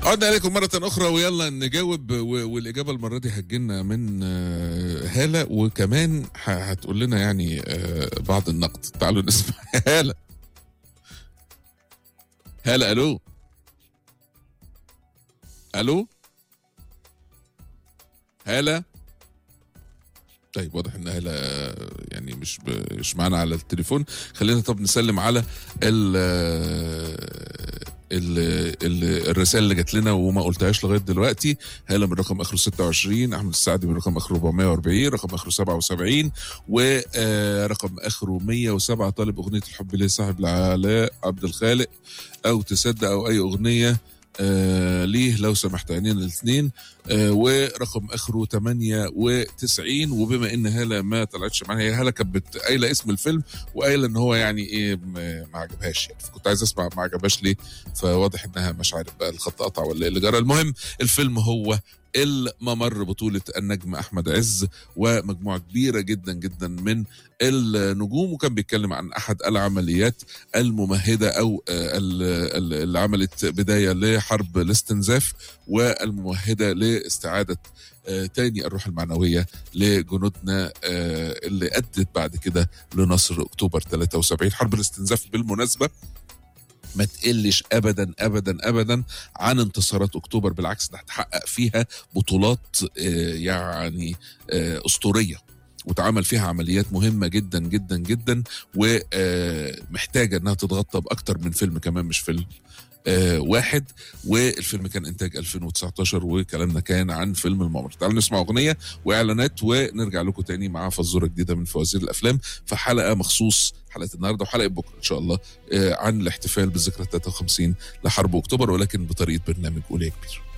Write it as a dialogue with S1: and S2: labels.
S1: عدنا اليكم مرة أخرى ويلا نجاوب و- والإجابة المرة دي هتجيلنا من آه، هالة وكمان ه- هتقول لنا يعني آه، بعض النقد تعالوا نسمع هالة هالة ألو ألو هالة طيب واضح ان هالة آه، يعني مش ب- مش معانا على التليفون خلينا طب نسلم على ال ال ال الرسائل اللي جات لنا وما قلتهاش لغايه دلوقتي هاله من رقم اخره 26 احمد السعدي من رقم اخره 440 رقم اخره 77 ورقم اخره 107 طالب اغنيه الحب ليه صاحب العلاء عبد الخالق او تصدق او اي اغنيه آه ليه لو سمحت عينين الاثنين آه ورقم اخره 98 وبما ان هاله ما طلعتش معانا هي هاله كانت بت- قايله اسم الفيلم وقايله ان هو يعني ايه م- ما عجبهاش يعني فكنت عايز اسمع ما عجبهاش ليه فواضح انها مش عارف بقى الخط قطع ولا ايه اللي جرى المهم الفيلم هو الممر بطولة النجم أحمد عز ومجموعة كبيرة جدا جدا من النجوم وكان بيتكلم عن أحد العمليات الممهدة أو آه، ال- ال- اللي عملت بداية لحرب الاستنزاف والممهدة لاستعادة آه، تاني الروح المعنوية لجنودنا آه، اللي أدت بعد كده لنصر أكتوبر 73 حرب الاستنزاف بالمناسبة ما تقلش ابدا ابدا ابدا عن انتصارات اكتوبر بالعكس ده هتحقق فيها بطولات آه، يعني آه، اسطوريه واتعمل فيها عمليات مهمه جدا جدا جدا ومحتاجه انها تتغطى باكتر من فيلم كمان مش فيلم آه واحد والفيلم كان انتاج 2019 وكلامنا كان عن فيلم الممر تعالوا نسمع اغنيه واعلانات ونرجع لكم تاني مع فزوره جديده من فوازير الافلام في حلقه مخصوص حلقه النهارده وحلقه بكره ان شاء الله آه عن الاحتفال بالذكرى 53 لحرب اكتوبر ولكن بطريقه برنامج قول يا كبير